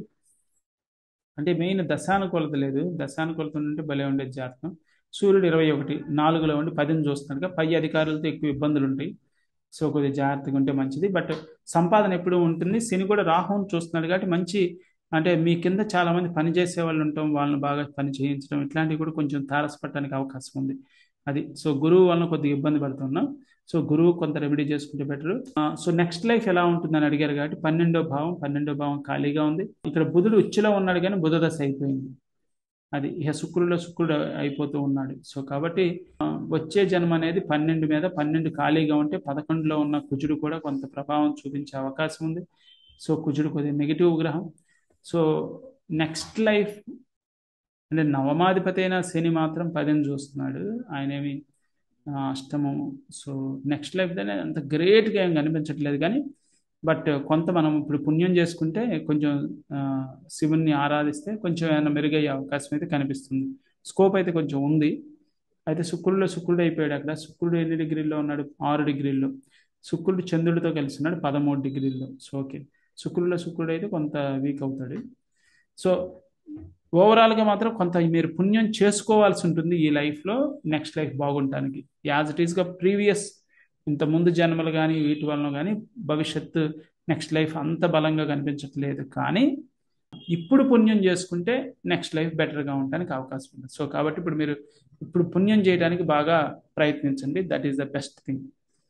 అంటే మెయిన్ దశానుకూలత లేదు దశానుకూలత ఉంటే భలే ఉండేది జాతకం సూర్యుడు ఇరవై ఒకటి నాలుగులో ఉండి పదిని చూస్తున్నాడు కదా, పై అధికారులతో ఎక్కువ ఇబ్బందులు ఉంటాయి సో కొద్దిగా జాగ్రత్తగా ఉంటే మంచిది బట్ సంపాదన ఎప్పుడు ఉంటుంది శని కూడా రాహుని చూస్తున్నాడు కాబట్టి మంచి అంటే మీ కింద చాలా మంది పని చేసే వాళ్ళు ఉంటాం వాళ్ళని బాగా పని చేయించడం ఇట్లాంటివి కూడా కొంచెం తారసపడడానికి అవకాశం ఉంది అది సో గురువు వలన కొద్దిగా ఇబ్బంది పడుతున్నాం సో గురువు కొంత రెమెడీ చేసుకుంటే బెటర్ సో నెక్స్ట్ లైఫ్ ఎలా ఉంటుందని అడిగారు కాబట్టి పన్నెండో భావం పన్నెండో భావం ఖాళీగా ఉంది ఇక్కడ బుధుడు ఉచ్చులో ఉన్నాడు కానీ బుధ దశ అయిపోయింది అది ఇక శుక్రుడిలో శుక్రుడు అయిపోతూ ఉన్నాడు సో కాబట్టి ఆ, వచ్చే జన్మ అనేది పన్నెండు మీద పన్నెండు ఖాళీగా ఉంటే పదకొండులో ఉన్న కుజుడు కూడా కొంత ప్రభావం చూపించే అవకాశం ఉంది సో కుజుడు కొద్దిగా నెగిటివ్ గ్రహం సో నెక్స్ట్ లైఫ్ అంటే నవమాధిపతి అయిన శని మాత్రం పదిని చూస్తున్నాడు ఆయన ఏమి ఆ, అష్టమం సో నెక్స్ట్ లైఫ్ దాన్ని అంత గ్రేట్గా ఏం కనిపించట్లేదు కానీ బట్ కొంత మనం ఇప్పుడు పుణ్యం చేసుకుంటే కొంచెం ఆ, శివుణ్ణి ఆరాధిస్తే కొంచెం ఏమైనా మెరుగయ్యే అవకాశం అయితే కనిపిస్తుంది స్కోప్ అయితే కొంచెం ఉంది అయితే శుక్రుడిలో శుక్రుడు అయిపోయాడు అక్కడ శుక్రుడు ఎన్ని డిగ్రీల్లో ఉన్నాడు ఆరు డిగ్రీల్లో శుక్రుడు చంద్రుడితో కలిసి ఉన్నాడు పదమూడు డిగ్రీల్లో సో ఓకే శుక్రుడిలో శుక్రుడు అయితే కొంత వీక్ అవుతాడు సో ఓవరాల్గా మాత్రం కొంత మీరు పుణ్యం చేసుకోవాల్సి ఉంటుంది ఈ లైఫ్లో నెక్స్ట్ లైఫ్ బాగుంటానికి యాజ్ ఇట్ ఈస్గా ప్రీవియస్ ఇంత ముందు జన్మలు కానీ వీటి వలన కానీ భవిష్యత్తు నెక్స్ట్ లైఫ్ అంత బలంగా కనిపించట్లేదు కానీ ఇప్పుడు పుణ్యం చేసుకుంటే నెక్స్ట్ లైఫ్ బెటర్గా ఉండడానికి అవకాశం ఉంది సో కాబట్టి ఇప్పుడు మీరు ఇప్పుడు పుణ్యం చేయడానికి బాగా ప్రయత్నించండి that is the best thing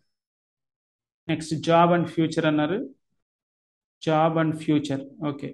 next job and future అన్నారు job and future okay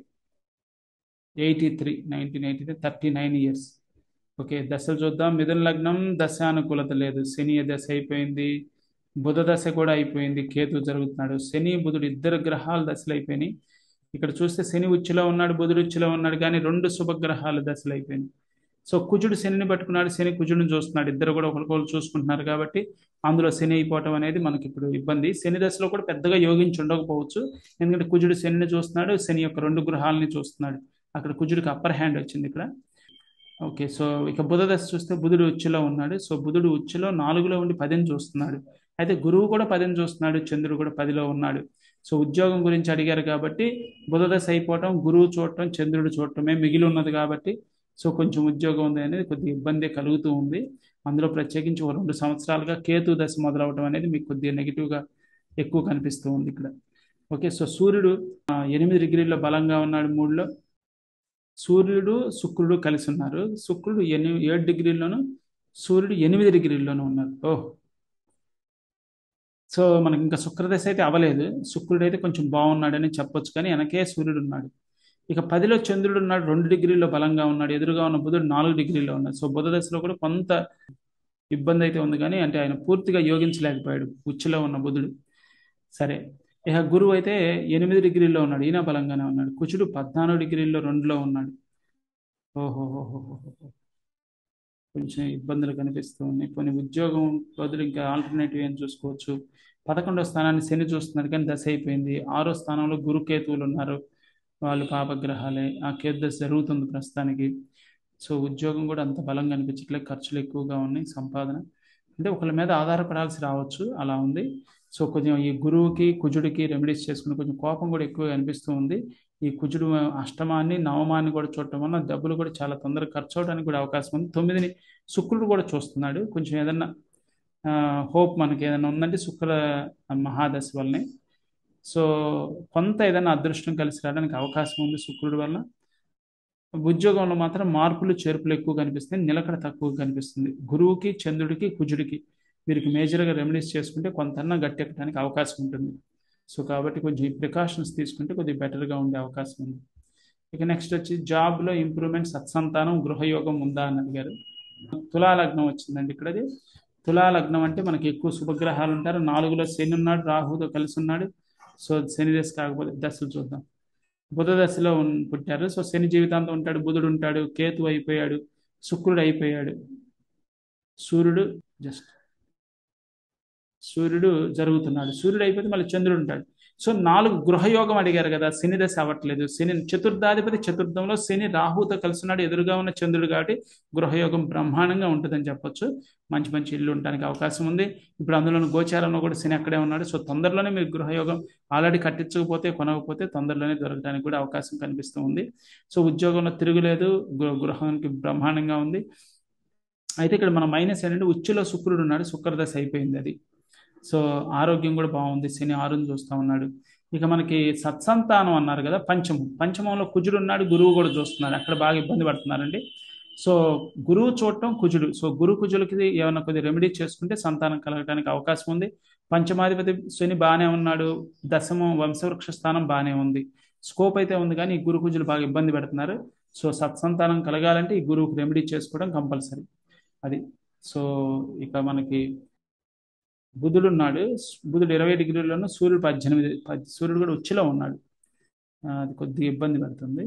eighty three nineteen eighty three thirty nine years okay దశలు చూద్దాం మిథున లగ్నం దశ అనుకూలత లేదు శని దశ అయిపోయింది బుధ దశ కూడా అయిపోయింది కేతు జరుగుతున్నాడు శని బుధుడు ఇద్దరు గ్రహాలు దశలు అయిపోయినాయి ఇక్కడ చూస్తే శని ఉచ్చులో ఉన్నాడు బుధుడు ఉచ్చులో ఉన్నాడు కానీ రెండు శుభగ్రహాలు దశలు అయిపోయినాయి సో కుజుడు శనిని పట్టుకున్నాడు శని కుజుడిని చూస్తున్నాడు ఇద్దరు కూడా ఒకరికొకరు చూసుకుంటున్నారు కాబట్టి అందులో శని అయిపోవటం అనేది మనకి ఇప్పుడు ఇబ్బంది శని దశలో కూడా పెద్దగా యోగించి ఉండకపోవచ్చు ఎందుకంటే కుజుడు శనిని చూస్తున్నాడు శని యొక్క రెండు గృహాలని చూస్తున్నాడు అక్కడ కుజుడికి అప్పర్ హ్యాండ్ వచ్చింది ఇక్కడ ఓకే సో ఇక బుధ దశ చూస్తే బుధుడు ఉచ్చులో ఉన్నాడు సో బుధుడు ఉచ్చులో నాలుగులో ఉండి పదిని చూస్తున్నాడు అయితే గురువు కూడా పదిని చూస్తున్నాడు చంద్రుడు కూడా పదిలో ఉన్నాడు సో ఉద్యోగం గురించి అడిగారు కాబట్టి బుధ దశ అయిపోవటం గురువు చూడటం చంద్రుడు చూడటమే మిగిలి ఉన్నది కాబట్టి సో కొంచెం ఉద్యోగం ఉంది అనేది కొద్దిగా ఇబ్బంది కలుగుతూ ఉంది అందులో ప్రత్యేకించి ఒక రెండు సంవత్సరాలుగా కేతు దశ మొదలవటం అనేది మీకు కొద్దిగా నెగిటివ్గా ఎక్కువ కనిపిస్తూ ఉంది ఇక్కడ ఓకే సో సూర్యుడు ఆ, ఎనిమిది డిగ్రీల్లో బలంగా ఉన్నాడు మూడులో సూర్యుడు శుక్రుడు కలిసి ఉన్నారు శుక్రుడు ఎని ఏడు డిగ్రీల్లోను సూర్యుడు ఎనిమిది డిగ్రీల్లోనూ ఉన్నారు ఓహ్ సో మనకి ఇంకా శుక్రదశ అయితే అవ్వలేదు శుక్రుడు అయితే కొంచెం బాగున్నాడని చెప్పొచ్చు కానీ వెనకే సూర్యుడు ఉన్నాడు ఇక పదిలో చంద్రుడు ఉన్నాడు రెండు డిగ్రీల్లో బలంగా ఉన్నాడు ఎదురుగా ఉన్న బుధుడు నాలుగు డిగ్రీలో ఉన్నాడు సో బుధ దశలో కూడా కొంత ఇబ్బంది అయితే ఉంది కానీ అంటే ఆయన పూర్తిగా యోగించలేకపోయాడు ఉచ్చులో ఉన్న బుధుడు సరే ఇక గురువు అయితే ఎనిమిది డిగ్రీల్లో ఉన్నాడు ఈయన బలంగానే ఉన్నాడు కుచుడు పద్నాలుగు డిగ్రీల్లో రెండులో ఉన్నాడు ఓహోహోహోహో కొంచెం ఇబ్బందులు కనిపిస్తూ ఉన్నాయి కొన్ని ఉద్యోగం బదులు ఇంకా ఆల్టర్నేటివ్ ఏం చూసుకోవచ్చు పదకొండో స్థానాన్ని శని చూస్తున్నారు కానీ దశ అయిపోయింది ఆరో స్థానంలో గురుకేతువులు ఉన్నారు వాళ్ళు పాపగ్రహాలే ఆ కేతు దశ జరుగుతుంది ప్రస్తుతానికి సో ఉద్యోగం కూడా అంత బలంగా అనిపించట్లేదు ఖర్చులు ఎక్కువగా ఉన్నాయి సంపాదన అంటే ఒకళ్ళ మీద ఆధారపడాల్సి రావచ్చు అలా ఉంది సో కొంచెం ఈ గురువుకి కుజుడికి రెమెడీస్ చేసుకుని కొంచెం కోపం కూడా ఎక్కువగా అనిపిస్తూ ఉంది ఈ కుజుడు అష్టమాన్ని నవమాన్ని కూడా చూడటం వల్ల డబ్బులు కూడా చాలా తొందరగా ఖర్చు అవడానికి కూడా అవకాశం ఉంది తొమ్మిదిని శుక్రుడు కూడా చూస్తున్నాడు కొంచెం ఏదన్నా హోప్ మనకి ఏదైనా ఉందంటే శుక్ర మహాదశ వల్లనే సో కొంత ఏదైనా అదృష్టం కలిసి రావడానికి అవకాశం ఉంది శుక్రుడి వల్ల ఉద్యోగంలో మాత్రం మార్పులు చేర్పులు ఎక్కువ కనిపిస్తాయి నిలకడ తక్కువ కనిపిస్తుంది గురువుకి చంద్రుడికి కుజుడికి వీరికి మేజర్గా రెమెడీస్ చేసుకుంటే కొంతన్నా గట్టెక్కడానికి అవకాశం ఉంటుంది సో కాబట్టి కొంచెం ఈ ప్రికాషన్స్ తీసుకుంటే కొద్దిగా బెటర్గా ఉండే అవకాశం ఉంది ఇక నెక్స్ట్ వచ్చి జాబ్లో ఇంప్రూవ్మెంట్ సత్సంతానం గృహయోగం ఉందా అని అడిగారు తులాలగ్నం వచ్చిందండి ఇక్కడది తులాలగ్నం అంటే మనకి ఎక్కువ శుభగ్రహాలు ఉంటారు నాలుగులో శని ఉన్నాడు రాహుతో కలిసి ఉన్నాడు సో శని దశ కాకపోతే దశలు చూద్దాం బుధ దశలో పుట్టారు సో శని జీవితాంతం ఉంటాడు బుధుడు ఉంటాడు కేతు అయిపోయాడు శుక్రుడు అయిపోయాడు సూర్యుడు జస్ట్ సూర్యుడు జరుగుతున్నాడు సూర్యుడు అయిపోతే మళ్ళీ చంద్రుడు ఉంటాడు సో నాలుగు గృహయోగం అడిగారు కదా శని దశ అవ్వట్లేదు శని చతుర్థాధిపతి చతుర్థంలో శని రాహుతో కలిసినాడు ఎదురుగా ఉన్న చంద్రుడు కాబట్టి గృహయోగం బ్రహ్మాండంగా ఉంటుందని చెప్పొచ్చు మంచి మంచి ఇల్లు ఉండడానికి అవకాశం ఉంది ఇప్పుడు అందులో గోచారంలో కూడా శని అక్కడే ఉన్నాడు సో తొందరలోనే మీరు గృహయోగం ఆల్రెడీ కట్టించకపోతే కొనకపోతే తొందరలోనే దొరకడానికి కూడా అవకాశం కనిపిస్తూ ఉంది సో ఉద్యోగంలో తిరుగులేదు గృహానికి బ్రహ్మాండంగా ఉంది అయితే ఇక్కడ మన మైనస్ ఏంటంటే ఉచ్చులో శుక్రుడు ఉన్నాడు శుక్రదశ అయిపోయింది అది సో ఆరోగ్యం కూడా బాగుంది శని ఆరుని చూస్తూ ఉన్నాడు ఇక మనకి సత్సంతానం అన్నారు కదా పంచమం పంచమంలో కుజుడు ఉన్నాడు గురువు కూడా చూస్తున్నాడు అక్కడ బాగా ఇబ్బంది పడుతున్నారండి సో గురువు చూడటం కుజుడు సో గురు కుజులకి ఏమైనా కొద్ది రెమెడీ చేసుకుంటే సంతానం కలగడానికి అవకాశం ఉంది పంచమాధిపతి శని బాగానే ఉన్నాడు దశమం వంశవృక్ష స్థానం బాగానే ఉంది స్కోప్ అయితే ఉంది కానీ ఈ గురు కుజులు బాగా ఇబ్బంది పెడుతున్నారు సో సత్సంతానం కలగాలంటే ఈ గురువుకి రెమెడీ చేసుకోవడం కంపల్సరీ అది సో ఇక మనకి బుధుడు ఉన్నాడు బుధుడు ఇరవై డిగ్రీలను సూర్యుడు పద్దెనిమిది సూర్యుడు కూడా ఉచ్చిలో ఉన్నాడు అది కొద్దిగా ఇబ్బంది పెడుతుంది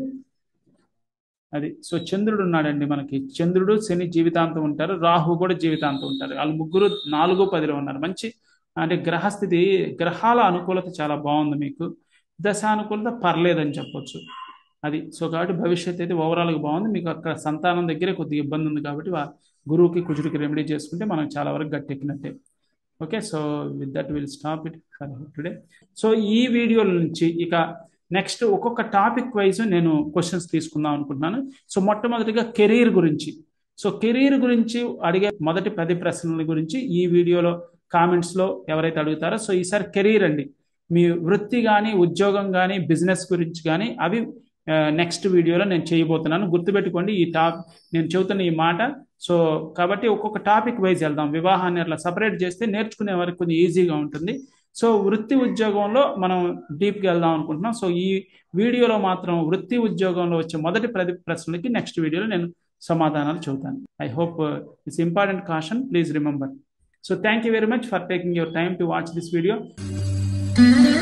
అది సో చంద్రుడు ఉన్నాడండి మనకి చంద్రుడు శని జీవితాంతం ఉంటారు రాహు కూడా జీవితాంతం ఉంటారు వాళ్ళు ముగ్గురు నాలుగు పదిలో ఉన్నారు మంచి అంటే గ్రహస్థితి గ్రహాల అనుకూలత చాలా బాగుంది మీకు దశ అనుకూలత పర్లేదని చెప్పొచ్చు అది సో కాబట్టి భవిష్యత్ అయితే ఓవరాల్గా బాగుంది మీకు అక్కడ సంతానం దగ్గరే కొద్దిగా ఇబ్బంది ఉంది కాబట్టి గురువుకి కుజుడికి రెమెడీ చేసుకుంటే మనం చాలా వరకు గట్టెక్కినట్టే okay so with that will stop it for today so ఈ వీడియోల నుంచి ఇక నెక్స్ట్ ఒక్కొక్క టాపిక్ వైజ్ నేను క్వశ్చన్స్ తీసుకుందాం అనుకుంటున్నాను సో మొట్టమొదటిగా కెరీర్ గురించి సో కెరీర్ గురించి అడిగే మొదటి పది ప్రశ్నల గురించి ఈ వీడియోలో కామెంట్స్లో ఎవరైతే అడుగుతారో సో ఈసారి కెరీర్ అండి మీ వృత్తి కానీ ఉద్యోగం కానీ బిజినెస్ గురించి కానీ అవి నెక్స్ట్ వీడియోలో నేను చేయబోతున్నాను గుర్తుపెట్టుకోండి ఈ టాప్ నేను చెబుతున్న ఈ మాట సో కాబట్టి ఒక్కొక్క టాపిక్ వైజ్ వెళ్దాం వివాహాన్ని అట్లా సపరేట్ చేస్తే నేర్చుకునే వరకు కొంచెం ఈజీగా ఉంటుంది సో వృత్తి ఉద్యోగంలో మనం డీప్గా వెళ్దాం అనుకుంటున్నాం సో ఈ వీడియోలో మాత్రం వృత్తి ఉద్యోగంలో వచ్చే మొదటి ప్రతి ప్రశ్నలకి నెక్స్ట్ వీడియోలో నేను సమాధానాలు చెబుతాను I hope it's important caution please remember so thank you very much for taking your time to watch this video